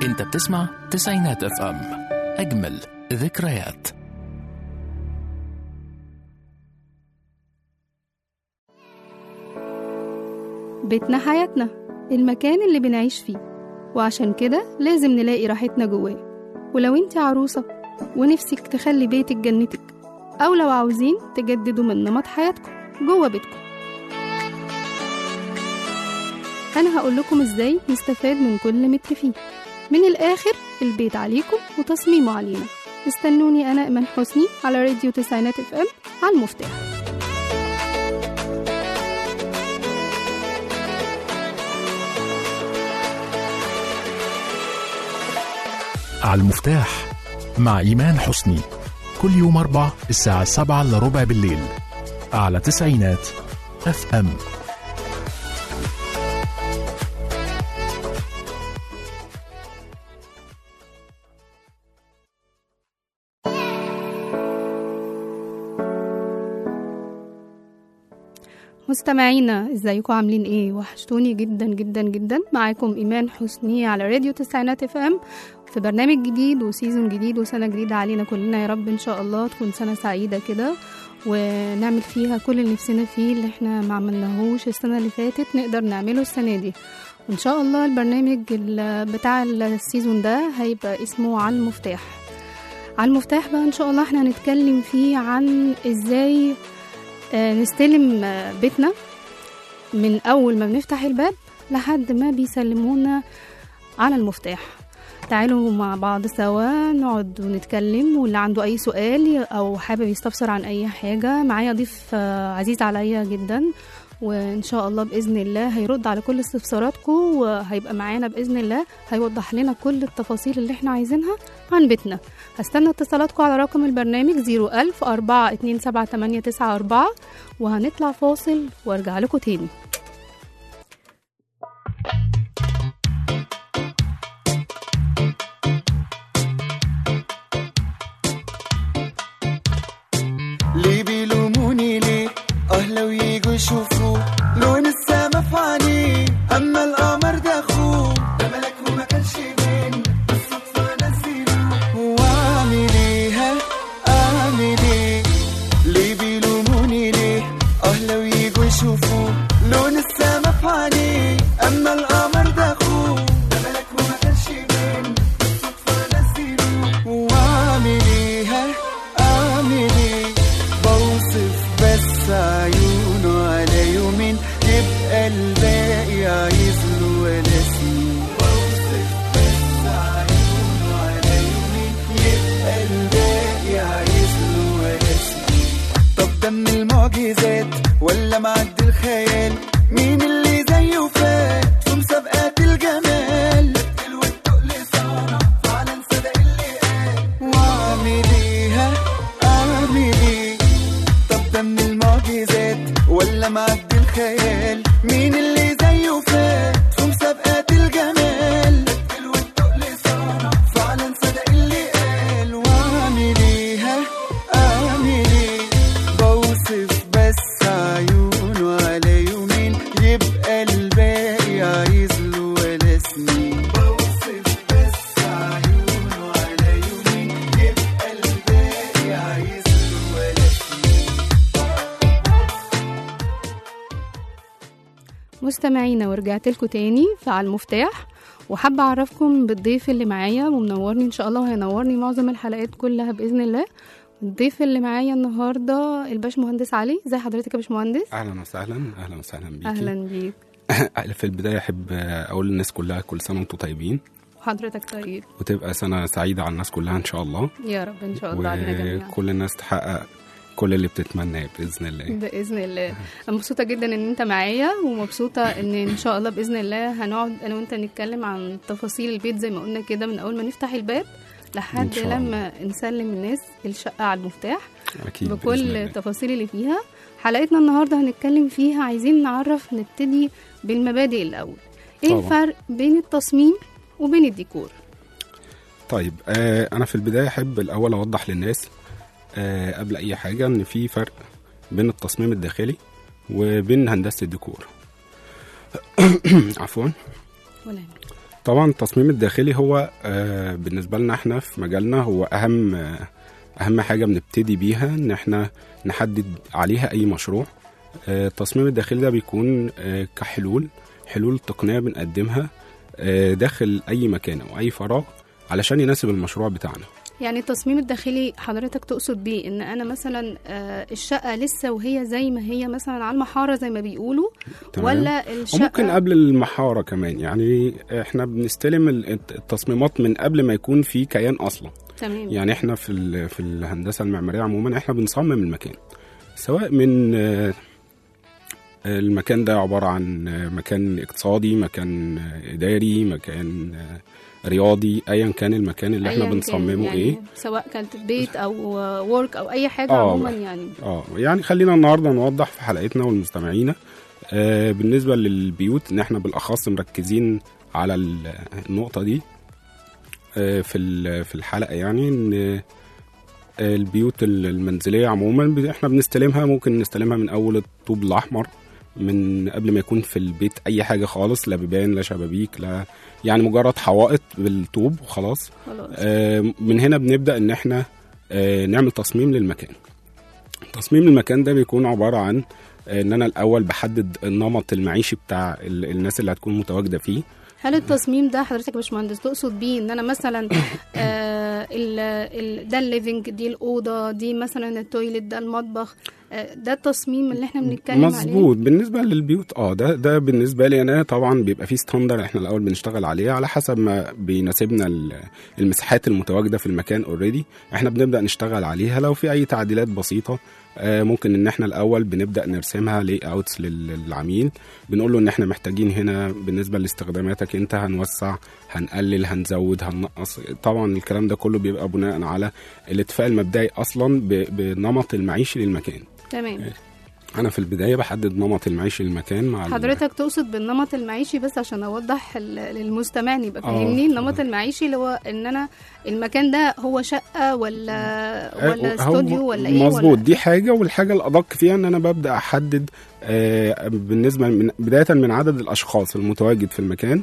انت بتسمع تسعينات اف ام اجمل ذكريات بيتنا حياتنا المكان اللي بنعيش فيه وعشان كده لازم نلاقي راحتنا جواه ولو انت عروسة ونفسك تخلي بيتك جنتك أو لو عاوزين تجددوا من نمط حياتكم جوه بيتكم أنا هقول لكم إزاي نستفاد من كل متر فيه من الآخر البيت عليكم وتصميمه علينا استنوني أنا إيمان حسني على راديو تسعينات اف ام على المفتاح على المفتاح مع إيمان حسني كل يوم أربع الساعة سبعة إلا ربع بالليل على تسعينات اف ام مستمعينا ازيكم عاملين ايه وحشتوني جدا جدا جدا معاكم ايمان حسني على راديو تسعينات اف ام في برنامج جديد وسيزون جديد وسنه جديده علينا كلنا يا رب ان شاء الله تكون سنه سعيده كده ونعمل فيها كل اللي نفسنا فيه اللي احنا ما عملناهوش السنه اللي فاتت نقدر نعمله السنه دي وان شاء الله البرنامج ال- بتاع السيزون ده هيبقى اسمه على المفتاح على المفتاح بقى ان شاء الله احنا هنتكلم فيه عن ازاي آه، نستلم آه، بيتنا من أول ما بنفتح الباب لحد ما بيسلمونا على المفتاح تعالوا مع بعض سوا نقعد ونتكلم واللي عنده أي سؤال أو حابب يستفسر عن أي حاجة معايا ضيف آه، عزيز عليا جدا وإن شاء الله بإذن الله هيرد على كل استفساراتكم وهيبقى معانا بإذن الله هيوضح لنا كل التفاصيل اللي احنا عايزينها عن بيتنا هستنى اتصالاتكم على رقم البرنامج 01000 427 وهنطلع فاصل وارجع لكم تاني ليه بيلوموني ليه اه لو يجوا يشوفوا لون السما في عينيه اما القمر ده اخوه ده ملك وما كانش بين بالصدفه نزلوه واعمل ايه ها اعمل ايه ليه بيلوموني ليه اه لو يجوا يشوفوا لون السما في عينيه اما القمر ده اخوه ده ملك وما كانش بين بالصدفه نزلوه واعمل ايه ها اعمل ايه بوصف بس عيونه على يومين يبقى الباقي عايز له ولا سنين بوصف بس عيونه على يومين يبقى الباقي عايز له ولا سنين طب ده من المعجزات ولا معدي الخيال مين اللي زيه فات في مسابقات الجمال التقل والتقل صار فعلا صدق اللي قال واعمل ايه ها اعمل ايه طب ده من المعجزات ولا معدي الخيال مين اللي زيه فات في مسابقات الجمال التقل والتقل صار فعلا صدق اللي قال واعمل ايه ها اعمل ايه بوصف بس عيونه على يومين يبقى الباقي عايز له ولا سنين بوصف بس عيونه على يومين يبقى الباقي عايز له ولا سنين مستمعينا ورجعت لكم تاني فعلى المفتاح وحابة أعرفكم بالضيف اللي معايا ومنورني إن شاء الله وهينورني معظم الحلقات كلها بإذن الله الضيف اللي معايا النهاردة الباش مهندس علي زي حضرتك يا باشمهندس اهلا وسهلا اهلا وسهلا بيكي أهلا بيك في البدايه احب اقول للناس كلها كل سنه وانتم طيبين وحضرتك طيب وتبقى سنه سعيده على الناس كلها ان شاء الله يا رب إن شاء الله علينا جميعا وكل الناس تحقق كل اللي بتتمناه باذن الله باذن الله انا مبسوطه جدا ان انت معايا ومبسوطه ان ان شاء الله باذن الله هنقعد انا وانت نتكلم عن تفاصيل البيت زي ما قلنا كده من اول ما نفتح الباب إن لحد شاء الله. لما نسلم الناس الشقه على المفتاح اكيد بإذن بكل الله. التفاصيل اللي فيها حلقتنا النهارده هنتكلم فيها عايزين نعرف نبتدي بالمبادئ الاول ايه طبعا. الفرق بين التصميم وبين الديكور طيب آه انا في البدايه احب الاول اوضح للناس آه قبل اي حاجه ان في فرق بين التصميم الداخلي وبين هندسه الديكور عفوا ولا يهمك. طبعا التصميم الداخلي هو آه، بالنسبة لنا احنا في مجالنا هو أهم آه، أهم حاجة بنبتدي بيها إن احنا نحدد عليها أي مشروع آه، التصميم الداخلي ده بيكون آه، كحلول حلول تقنية بنقدمها آه، داخل أي مكان أو أي فراغ علشان يناسب المشروع بتاعنا يعني التصميم الداخلي حضرتك تقصد بيه ان انا مثلا آه، الشقه لسه وهي زي ما هي مثلا على المحاره زي ما بيقولوا تمام؟ ولا الشقه وممكن قبل المحارة كمان يعني احنا بنستلم ال- التصميمات من قبل ما يكون في كيان أصلا تمام يعني احنا في ال- في الهندسه المعماريه عموما احنا بنصمم المكان سواء من آه، المكان ده عباره عن آه، مكان اقتصادي مكان آه، اداري مكان آه، رياضي ايا كان المكان اللي احنا أياً كان، بنصممه يعني ايه سواء كانت بيت او ورك او اي حاجه آه، عموما يعني اه يعني خلينا النهارده نوضح في حلقتنا والمستمعين آه بالنسبه للبيوت ان احنا بالاخص مركزين على ال- النقطه دي آه في ال- في الحلقه يعني ان آه، البيوت ال- المنزليه عموما ب- احنا بنستلمها ممكن نستلمها من اول الطوب الاحمر من قبل ما يكون في البيت اي حاجه خالص لا بيبان لا شبابيك لا يعني مجرد حوائط بالطوب وخلاص خلاص آه، من هنا بنبدا ان احنا آه، نعمل تصميم للمكان تصميم المكان ده بيكون عباره عن آه، ان انا الاول بحدد النمط المعيشي بتاع ال- الناس اللي هتكون متواجده فيه هل التصميم ده حضرتك يا باشمهندس تقصد بيه ان انا مثلا آه ال ال ده الليفنج دي الاوضه دي مثلا التويليت ده المطبخ آه ده التصميم اللي احنا بنتكلم عليه مظبوط بالنسبه للبيوت اه ده ده بالنسبه لي انا طبعا بيبقى فيه ستاندر احنا الاول بنشتغل عليه على حسب ما بيناسبنا ال- المساحات المتواجده في المكان اوريدي احنا بنبدا نشتغل عليها لو في اي تعديلات بسيطه آه، ممكن ان احنا الاول بنبدا نرسمها لي اوتس للعميل بنقول له ان احنا محتاجين هنا بالنسبه لاستخداماتك انت هنوسع هنقلل هنزود هننقص طبعا الكلام ده كله بيبقى بناء على الاتفاق المبدئي اصلا ب- بالنمط المعيشي للمكان تمام انا في البدايه بحدد نمط المعيشي للمكان مع ال- حضرتك تقصد بالنمط المعيشي بس عشان اوضح ال- للمستمع يبقى آه. فاهمني النمط المعيشي اللي هو ان انا المكان ده هو شقه ولا ولا هو- استوديو ولا ايه مظبوط ولا دي حاجه والحاجه الادق فيها ان انا ببدا احدد آه، بالنسبه من بدايه من عدد الاشخاص المتواجد في المكان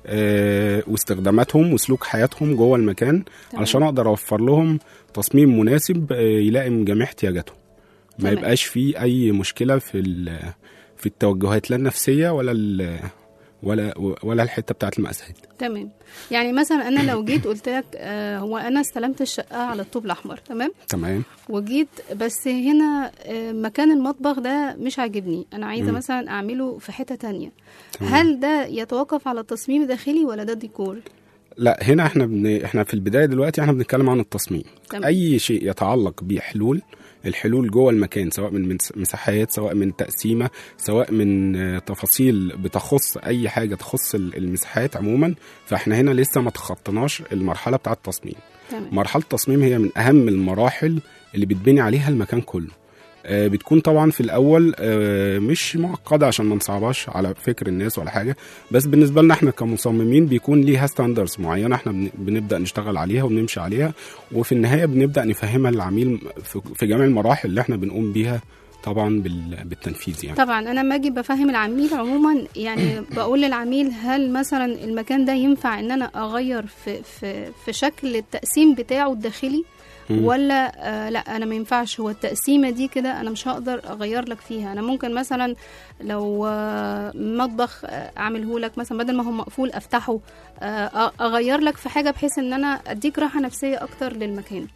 آه، واستخداماتهم وسلوك حياتهم جوه المكان تمام. علشان اقدر اوفر لهم تصميم مناسب آه، يلائم جميع احتياجاتهم ما تمام. يبقاش فيه اي مشكله في ال- في التوجهات لا النفسيه ولا ال- ولا ولا الحته بتاعت المقاسات تمام يعني مثلا انا لو جيت قلت لك آه هو انا استلمت الشقه على الطوب الاحمر تمام تمام وجيت بس هنا آه مكان المطبخ ده مش عاجبني انا عايزه مم. مثلا اعمله في حته تانية تمام. هل ده يتوقف على التصميم الداخلي ولا ده ديكور لا هنا احنا بن... احنا في البدايه دلوقتي احنا بنتكلم عن التصميم تمام. اي شيء يتعلق بحلول الحلول جوه المكان سواء من مس- مساحات سواء من تقسيمه سواء من آه، تفاصيل بتخص اي حاجه تخص ال- المساحات عموما فاحنا هنا لسه ما تخطيناش المرحله بتاعه التصميم تمام مرحله التصميم هي من اهم المراحل اللي بتبني عليها المكان كله آه، بتكون طبعا في الاول آه، مش معقده عشان ما نصعبهاش على فكر الناس ولا حاجه بس بالنسبه لنا احنا كمصممين بيكون ليها ستاندرز معينه احنا بن- بنبدا نشتغل عليها وبنمشي عليها وفي النهايه بنبدا نفهمها للعميل في- في جميع المراحل اللي احنا بنقوم بيها طبعا بال- بالتنفيذ يعني طبعا انا لما اجي بفهم العميل عموما يعني بقول للعميل هل مثلا المكان ده ينفع ان انا اغير في في في شكل التقسيم بتاعه الداخلي مم. ولا آه لا انا ما ينفعش هو التقسيمه دي كده انا مش هقدر اغير لك فيها انا ممكن مثلا لو آه مطبخ آه، اعمله لك مثلا بدل ما هو مقفول افتحه آه اغير لك في حاجه بحيث ان انا اديك راحه نفسيه اكتر للمكان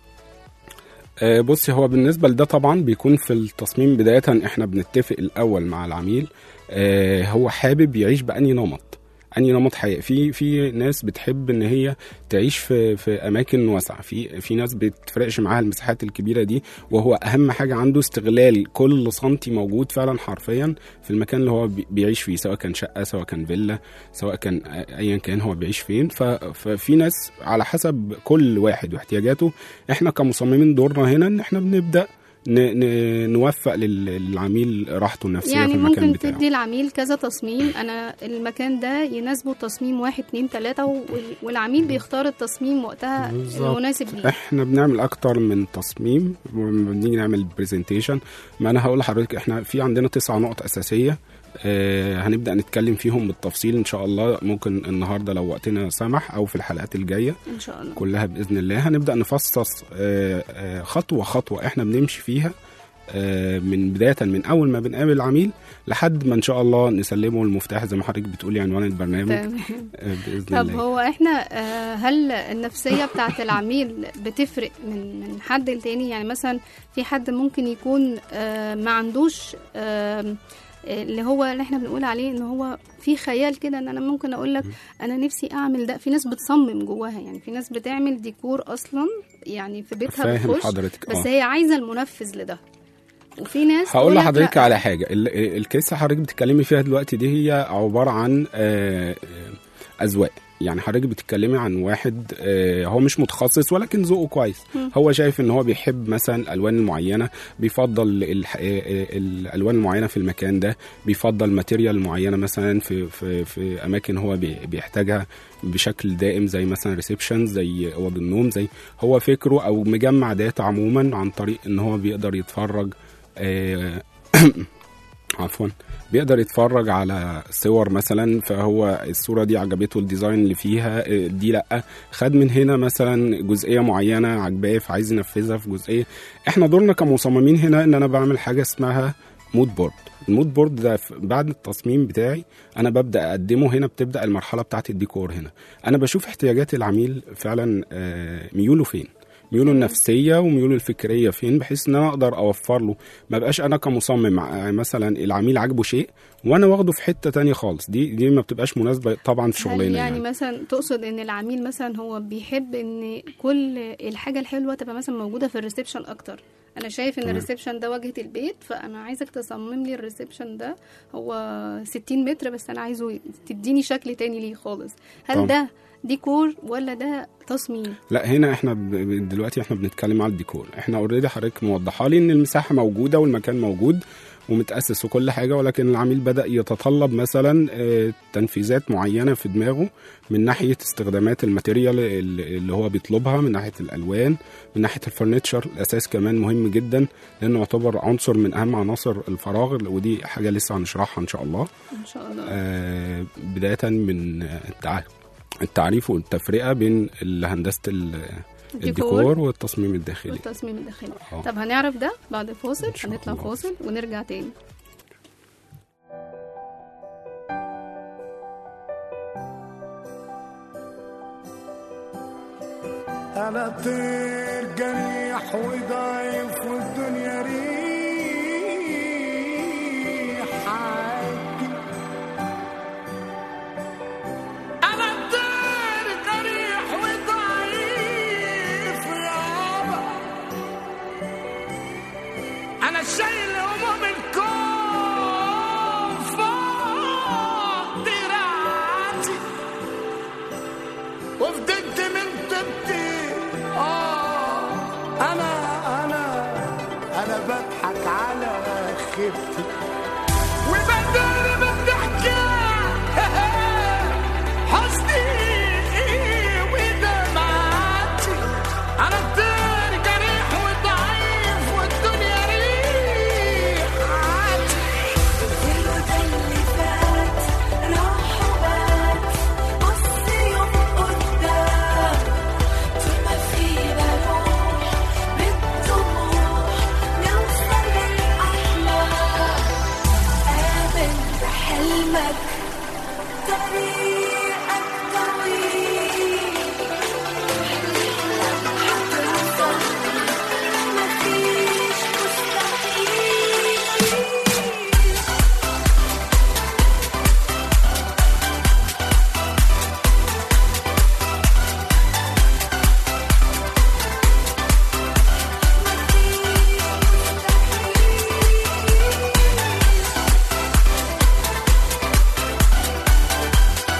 آه، بصي هو بالنسبة لده طبعا بيكون في التصميم بداية احنا بنتفق الأول مع العميل آه، هو حابب يعيش بأني نمط أني نمط حياة في في ناس بتحب إن هي تعيش في في أماكن واسعة في في ناس بتفرقش معاها المساحات الكبيرة دي وهو أهم حاجة عنده استغلال كل سنتي موجود فعلا حرفيا في المكان اللي هو بي- بيعيش فيه سواء كان شقة سواء كان فيلا سواء كان أيا كان هو بيعيش فين ف- ففي ناس على حسب كل واحد واحتياجاته احنا كمصممين دورنا هنا ان احنا بنبدا ن... ن... نوفق لل- للعميل راحته النفسيه يعني في المكان ممكن بتاعه تدي العميل كذا تصميم انا المكان ده يناسبه تصميم واحد اتنين تلاتة وال- والعميل بيختار التصميم وقتها بالظبط. المناسب ليه احنا بنعمل اكتر من تصميم لما بنيجي نعمل برزنتيشن ما انا هقول لحضرتك احنا في عندنا تسع نقط اساسيه آه، هنبدا نتكلم فيهم بالتفصيل ان شاء الله ممكن النهارده لو وقتنا سمح او في الحلقات الجايه ان شاء الله كلها باذن الله هنبدا نفصص آه، آه، خطوه خطوه احنا بنمشي فيها آه، من بدايه من اول ما بنقابل العميل لحد ما ان شاء الله نسلمه المفتاح زي ما حضرتك بتقولي عنوان البرنامج تمام آه، باذن طب الله هو احنا آه، هل النفسيه بتاعت العميل بتفرق من من حد لتاني يعني مثلا في حد ممكن يكون آه، ما عندوش آم، اللي هو اللي احنا بنقول عليه ان هو في خيال كده ان انا ممكن اقول لك انا نفسي اعمل ده في ناس بتصمم جواها يعني في ناس بتعمل ديكور اصلا يعني في بيتها فاهم بتخش حضرتك بس اه هي عايزه المنفذ لده وفي ناس هقول تقول لك لحضرتك لأ. على حاجه ال- القصه حضرتك بتتكلمي فيها دلوقتي دي هي عباره عن آه، آه، اذواق يعني حضرتك بتتكلمي عن واحد آه، هو مش متخصص ولكن ذوقه كويس هو شايف ان هو بيحب مثلا الالوان المعينه بيفضل الح- آه، آه، الالوان المعينه في المكان ده بيفضل ماتيريال معينه مثلا في في في اماكن هو بي- بيحتاجها بشكل دائم زي مثلا ريسبشن زي اوض النوم زي هو فكره او مجمع داتا عموما عن طريق ان هو بيقدر يتفرج آه، عفوا بيقدر يتفرج على صور مثلا فهو الصوره دي عجبته الديزاين اللي فيها آه، دي لا خد من هنا مثلا جزئيه معينه عجباه فعايز ينفذها في جزئيه احنا دورنا كمصممين هنا ان انا بعمل حاجه اسمها مود بورد المود بورد ده ف- بعد التصميم بتاعي انا ببدا اقدمه هنا بتبدا المرحله بتاعت الديكور هنا انا بشوف احتياجات العميل فعلا آه، ميوله فين ميوله النفسيه وميوله الفكريه فين بحيث ان انا اقدر اوفر له ما بقاش انا كمصمم آه، مثلا العميل عاجبه شيء وانا واخده في حته تانية خالص دي دي ما بتبقاش مناسبه طبعا في هل شغلنا يعني, يعني, مثلا تقصد ان العميل مثلا هو بيحب ان كل الحاجه الحلوه تبقى مثلا موجوده في الريسبشن اكتر انا شايف ان تمام. الريسبشن ده واجهه البيت فانا عايزك تصمم لي الريسبشن ده هو 60 متر بس انا عايزه تديني شكل تاني ليه خالص هل طبعا. ده ديكور ولا ده تصميم لا هنا احنا ب- دلوقتي احنا بنتكلم على الديكور احنا اوريدي حضرتك موضحه لي ان المساحه موجوده والمكان موجود ومتاسس وكل حاجه ولكن العميل بدا يتطلب مثلا آه، تنفيذات معينه في دماغه من ناحيه استخدامات الماتيريال اللي اللي هو بيطلبها من ناحيه الالوان من ناحيه الفرنتشر الاساس كمان مهم جدا لانه يعتبر عنصر من اهم عناصر الفراغ ودي حاجه لسه هنشرحها ان شاء الله ان شاء الله آه، بدايه من التع- التعريف والتفرقه بين هندسه ال- الديكور والتصميم الداخلي والتصميم الداخلي آه. طب هنعرف ده بعد الفاصل إن شاء هنطلع الله. فاصل ونرجع تاني انا طير جريح وضعيف والدنيا ريح عادي انا طير جريح وضعيف يابا انا شايل هموم الكون فوق دراعاتي وفضلت من طبتي اه انا انا انا بضحك على خيبتي وبدل بالضحكة حزني ودمعاتي انا طير جريح وضعيف والدنيا ريحاتي الوقت اللي فات راح وبات بص يوم قدام طول ما فينا روح بالطموح نوصل للأحلام آمن بحلمك طريقك طويل احلم هتوصل مفيش مستحيل انا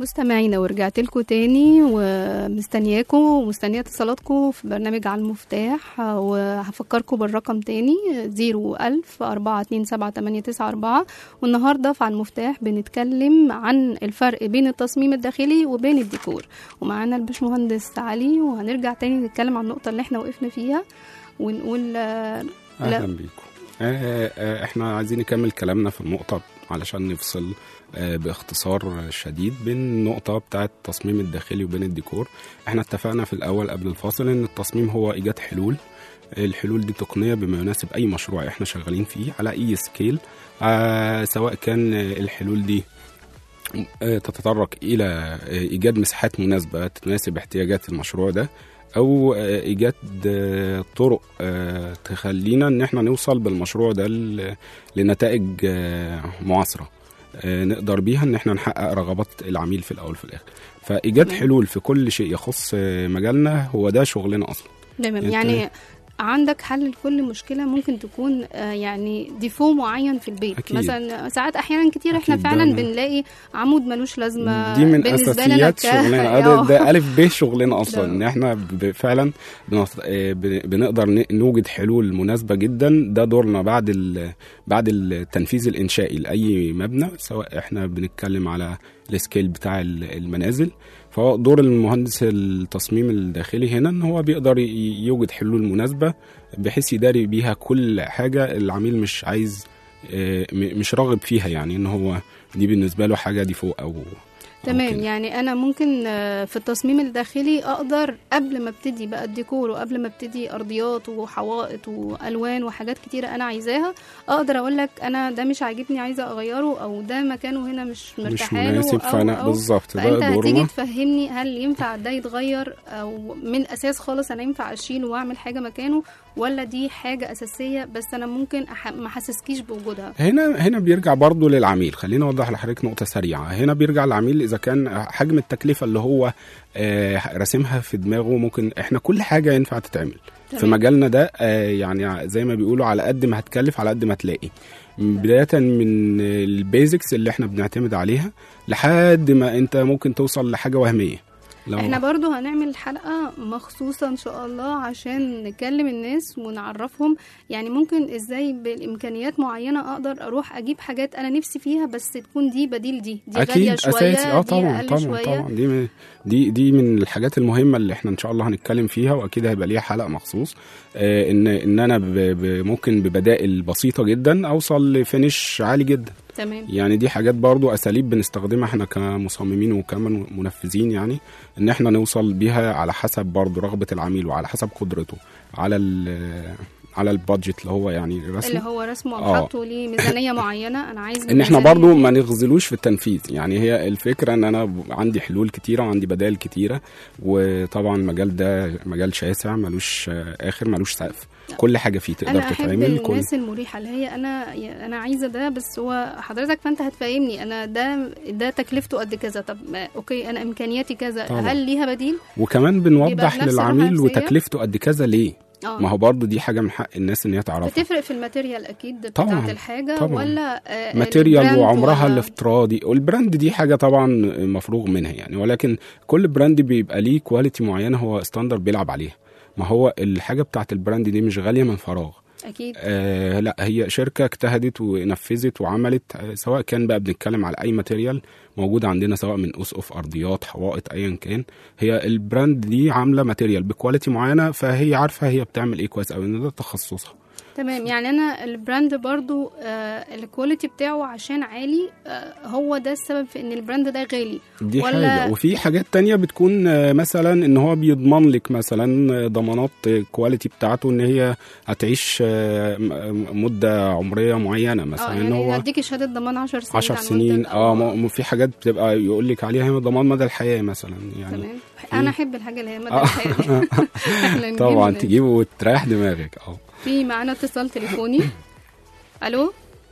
مستمعينا ورجعت لكم تاني ومستنياكم ومستنية اتصالاتكم في برنامج على المفتاح وهفكركم بالرقم تاني زيرو ألف أربعة اتنين سبعة تمانية تسعة أربعة والنهاردة في على المفتاح بنتكلم عن الفرق بين التصميم الداخلي وبين الديكور ومعانا الباشمهندس علي وهنرجع تاني نتكلم عن النقطة اللي احنا وقفنا فيها ونقول آه، لا. اهلا بيكم آه، آه، احنا عايزين نكمل كلامنا في النقطة علشان نفصل آه، باختصار شديد بين النقطة بتاعة التصميم الداخلي وبين الديكور احنا اتفقنا في الأول قبل الفاصل ان التصميم هو إيجاد حلول الحلول دي تقنية بما يناسب أي مشروع احنا شغالين فيه على أي سكيل آه سواء كان آه، الحلول دي آه، تتطرق إلى آه، إيجاد مساحات مناسبة تناسب احتياجات المشروع ده أو آه، إيجاد آه، طرق آه، تخلينا إن احنا نوصل بالمشروع ده ل- لنتائج آه، معاصرة آه، نقدر بيها إن احنا نحقق رغبات العميل في الأول وفي الآخر فإيجاد تمام. حلول في كل شيء يخص آه، مجالنا هو ده شغلنا أصلا تمام انت- يعني عندك حل لكل مشكلة ممكن تكون آه، يعني ديفو معين في البيت أكيد. مثلا ساعات أحيانا كتير احنا أكيد، ده فعلا من- بنلاقي عمود ملوش لازمة دي من بالنسبة لنا اساسيات ك- شغلنا آه. ده, ده الف ب شغلنا اصلا ده. ان احنا ب- فعلا بنط- آه، بن- بنقدر ن- نوجد حلول مناسبه جدا ده دورنا بعد ال- بعد التنفيذ الانشائي لاي مبنى سواء احنا بنتكلم على السكيل بتاع ال- المنازل فهو دور المهندس التصميم الداخلي هنا ان هو بيقدر ي- يوجد حلول مناسبه بحيث يداري بيها كل حاجه العميل مش عايز آه، م- مش راغب فيها يعني ان هو دي بالنسبه له حاجه دي فوق او أو تمام كده. يعني انا ممكن آه، في التصميم الداخلي اقدر قبل ما ابتدي بقى الديكور وقبل ما ابتدي ارضيات وحوائط والوان وحاجات كتيره انا عايزاها اقدر اقول لك انا ده مش عاجبني عايزه اغيره او ده مكانه هنا مش مش مرتاحه له مناسب أو- فانا أو بالظبط فانت ده هتيجي دورنا تفهمني هل ينفع ده يتغير او من اساس خالص انا ينفع اشيله واعمل حاجه مكانه ولا دي حاجه اساسيه بس انا ممكن أح... ما احسسكيش بوجودها هنا هنا بيرجع برضو للعميل خليني اوضح لحضرتك نقطه سريعه هنا بيرجع للعميل اذا كان حجم التكلفه اللي هو آه، راسمها في دماغه ممكن احنا كل حاجه ينفع تتعمل في تمام. مجالنا ده آه، يعني زي ما بيقولوا على قد ما هتكلف على قد ما تلاقي بداية من البيزكس اللي احنا بنعتمد عليها لحد ما انت ممكن توصل لحاجة وهمية لو احنا برضو هنعمل حلقة مخصوصة ان شاء الله عشان نكلم الناس ونعرفهم يعني ممكن ازاي بالامكانيات معينة اقدر اروح اجيب حاجات انا نفسي فيها بس تكون دي بديل دي دي غالية اكيد شوية اساسي اه دي طبعا اقل طبعا شوية طبعا دي من دي دي من الحاجات المهمه اللي احنا ان شاء الله هنتكلم فيها واكيد هيبقى ليها حلقه مخصوص آه ان ان انا ب ب ممكن ببدائل بسيطه جدا اوصل لفينش عالي جدا تمام يعني دي حاجات برضو اساليب بنستخدمها احنا كمصممين وكمان منفذين يعني ان احنا نوصل بيها على حسب برضو رغبه العميل وعلى حسب قدرته على ال على البادجت اللي هو يعني اللي رسمه هو رسمه آه. وحطه ليه ميزانية معينة انا عايز ان احنا ميزانية- برضو ما نغزلوش في التنفيذ يعني هي الفكره ان انا ب- عندي حلول كتيره وعندي بدائل كتيره وطبعا المجال ده مجال شاسع ملوش آه، اخر ملوش سقف كل حاجه فيه تقدر انا احب تتعمل كل الناس المريحه اللي هي انا انا عايزه ده بس هو حضرتك فانت هتفهمني انا ده ده تكلفته قد كذا طب ما اوكي انا امكانياتي كذا طبعا. هل ليها بديل وكمان بيبقى بنوضح بنفس للعميل النفسية؟ وتكلفته قد كذا ليه اه ما هو برضو دي حاجه من حق الناس ان هي تعرفها بتفرق في الماتيريال اكيد طبعاً، بتاعت الحاجه طبعاً. ولا آه، ماتيريال البراند وعمرها ولا- الافتراضي والبراند دي حاجه طبعا مفروغ منها يعني ولكن كل براند بيبقى ليه كواليتي معينه هو ستاندر بيلعب عليها ما هو الحاجه بتاعت البراند دي مش غاليه من فراغ اكيد آه لا هي شركه اجتهدت ونفذت وعملت آه سواء كان بقى بنتكلم على اي ماتيريال موجود عندنا سواء من اسقف ارضيات حوائط ايا كان هي البراند دي عامله ماتيريال بكواليتي معينه فهي عارفه هي بتعمل ايه كويس قوي ان ده تخصصها تمام يعني انا البراند برضو آه الكواليتي بتاعه عشان عالي آه هو ده السبب في ان البراند ده غالي دي ولا- حاجه وفي حاجات تانية بتكون آه، مثلا ان هو بيضمن لك مثلا آه، ضمانات كواليتي بتاعته ان هي هتعيش آه، م- مده عمريه معينه اه مثلا ان يعني هو هديكي شهاده ضمان 10 سنين 10 عن سنين منتج اه أو- م- م- في حاجات بتبقى يقول لك عليها هي ضمان مدى الحياه مثلا يعني تمام انا احب الحاجه اللي هي مدى آه. الحياه دي. إحنا نجيب طبعا من- تجيبه وتريح دماغك اه في معانا اتصال تليفوني الو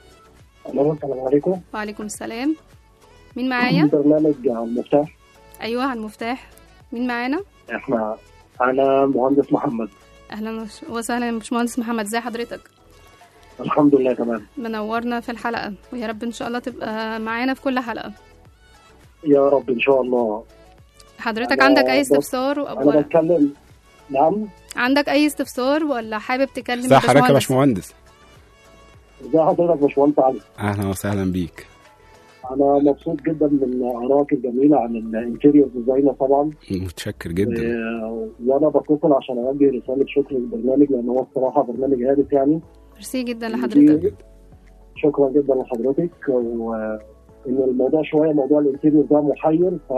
الو السلام عليكم وعليكم السلام مين معايا برنامج على المفتاح ايوه على المفتاح مين معانا احنا انا مهندس محمد اهلا وش- وسهلا يا باشمهندس محمد ازي حضرتك الحمد لله تمام منورنا في الحلقه ويا رب ان شاء الله تبقى معانا في كل حلقه يا رب ان شاء الله حضرتك أنا عندك اي بص- استفسار انا ولا بتكلم نعم عندك اي استفسار ولا حابب تكلم ازي حضرتك يا الباشمهندس؟ باشمهندس ازي حضرتك يا باشمهندس علي اهلا وسهلا بيك انا مبسوط جدا من ارائك الجميله عن الانتيريور ديزاينر طبعا متشكر جدا آه، وانا بتصل عشان اوجه رساله شكر للبرنامج لان هو الصراحه برنامج هادف يعني ميرسي جدا لحضرتك شكرا جدا لحضرتك وان الموضوع شويه موضوع الانتيريور ده محير ف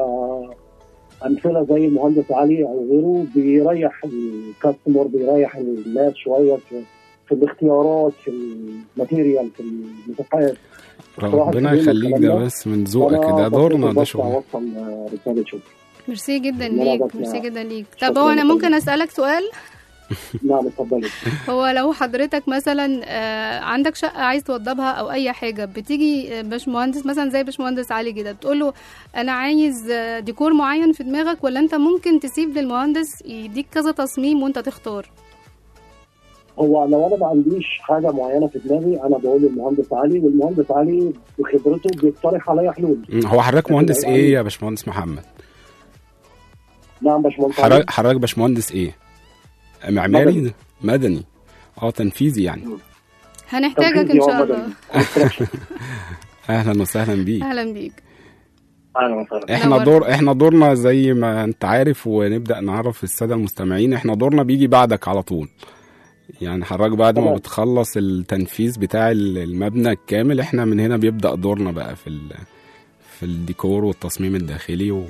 امثله زي المهندس علي او غيره بيريح الكاستمر بيريح الناس شويه في, في الاختيارات في الماتيريال في المساحات ربنا يخليك ده بس من ذوقك ده دورنا ده شغل اوصل رساله شكر ميرسي جدا لا، ليك بس- ميرسي جدا ليك شكراً طب هو انا جداً. ممكن اسالك سؤال نعم اتفضلي هو لو حضرتك مثلا آه، عندك شقه عايز توضبها او اي حاجه بتيجي آه، باشمهندس مثلا زي باشمهندس علي كده بتقول له انا عايز آه، ديكور معين في دماغك ولا انت ممكن تسيب للمهندس يديك كذا تصميم وانت تختار هو لو انا ما عنديش حاجه معينه في دماغي انا بقول للمهندس علي والمهندس علي بخبرته بيقترح عليا حلول مم، هو حضرتك مهندس ايه يا باشمهندس محمد نعم باشمهندس علي حضرتك حضرتك باشمهندس ايه معماري مدني اه تنفيذي يعني هنحتاجك ان تنفيذي شاء هو الله مدني. اهلا وسهلا بيك اهلا بيك اهلا وسهلا احنا نورت. دور احنا دورنا زي ما انت عارف ونبدا نعرف الساده المستمعين احنا دورنا بيجي بعدك على طول يعني حضرتك بعد ما تمام. بتخلص التنفيذ بتاع ال- المبنى الكامل احنا من هنا بيبدا دورنا بقى في ال... في الديكور والتصميم الداخلي و...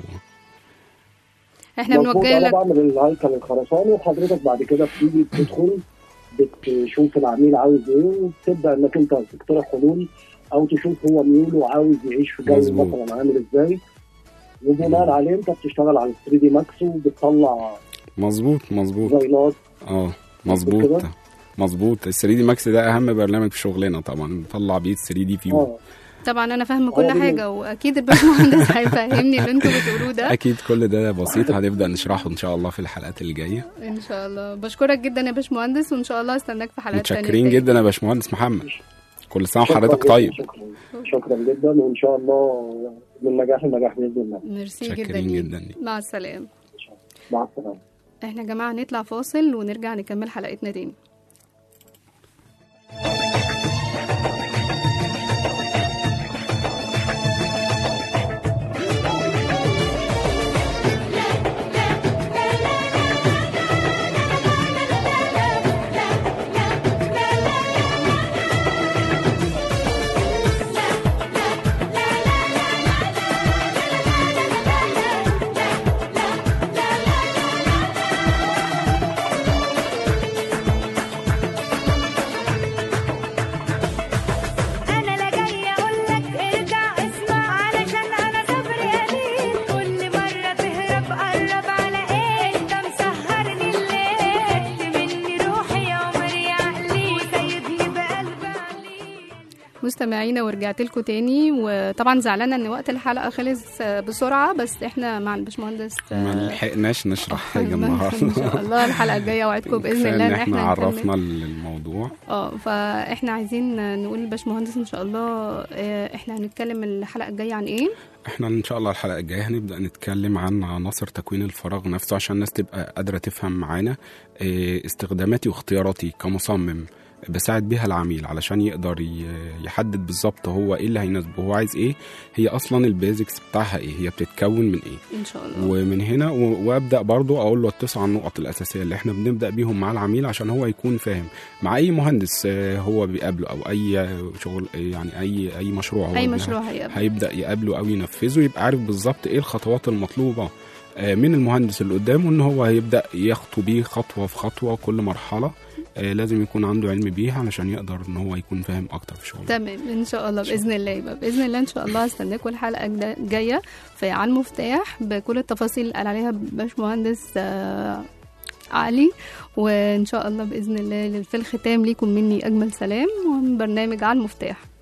احنا مظبوط، بنوجه انا لك بعمل الهيكل الخرساني وحضرتك بعد كده بتيجي بتدخل بتشوف العميل عاوز ايه وتبدا انك انت تقترح حلول او تشوف هو ميوله عاوز يعيش في جو مظبوط. مثلا عامل ازاي وبناء عليه انت بتشتغل على 3 دي ماكس وبتطلع مظبوط مظبوط ديزاينات اه مظبوط كده؟ مظبوط ال 3 دي ماكس ده اهم برنامج في شغلنا طبعا نطلع بيه 3 دي فيو اه طبعا انا فاهمه كل هو دي- حاجه واكيد الباشمهندس هيفهمني اللي انتوا بتقولوه ده اكيد كل ده بسيط هنبدا نشرحه ان شاء الله في الحلقات اللي جايه ان شاء الله بشكرك جدا يا باشمهندس وان شاء الله استناك في حلقات تانية متشكرين تاني. جدا يا باشمهندس محمد كل سنه شكراً وحضرتك جداً، طيب شكرا شكرا جدا وان شاء الله من نجاح لنجاح باذن الله ميرسي جدا متشكرين ليك. جدا ليك. مع السلامه مع السلامه احنا يا جماعه نطلع فاصل ونرجع نكمل حلقتنا تاني أنا لا جاي أقول لك ارجع اسمع علشان أنا صبري قليل كل مرة تهرب قرب على إيه أنت مسهرني الليل خدت مني روحي عمري عقلي وسايبني بقلب عليل مستمعينا ورجعت لكم تاني وطبعا زعلانه ان وقت الحلقه خلص آه، بسرعه بس احنا مع الباشمهندس آه، ما لحقناش نشرح حاجه ان شاء النهارده الله الحلقه الجايه اوعدكم باذن كفاية الله ان ان احنا احنا نكمل. عرفنا الموضوع اه فاحنا عايزين نقول للباشمهندس ان شاء الله آه، احنا هنتكلم الحلقه الجايه عن ايه احنا ان شاء الله الحلقه الجايه هنبدا نتكلم عن عناصر تكوين الفراغ نفسه عشان الناس تبقى قادره تفهم معانا اه، استخداماتي واختياراتي كمصمم بساعد بيها العميل علشان يقدر ي- يحدد بالظبط هو ايه اللي هيناسبه هو عايز ايه هي اصلا البيزكس بتاعها ايه هي بتتكون من ايه ان شاء الله ومن هنا و- وابدا برضو اقول له التسع النقط الاساسيه اللي احنا بنبدا بيهم مع العميل عشان هو يكون فاهم مع اي مهندس آه، هو بيقابله او اي شغل يعني اي اي مشروع هو اي بي- مشروع هيقابل هيبدا يقابله او ينفذه يبقى عارف بالظبط ايه الخطوات المطلوبه آه، من المهندس اللي قدامه ان هو هيبدا يخطو بيه خطوه في خطوه كل مرحله آه، لازم يكون عنده علم بيها علشان يقدر ان هو يكون فاهم اكتر في شغله تمام ان شاء الله باذن الله يبقى باذن الله ان شاء الله هستناكم الحلقه الجا- الجايه في على المفتاح بكل التفاصيل اللي قال عليها باشمهندس آه، علي وان شاء الله باذن الله في الختام ليكم مني اجمل سلام ومن برنامج على المفتاح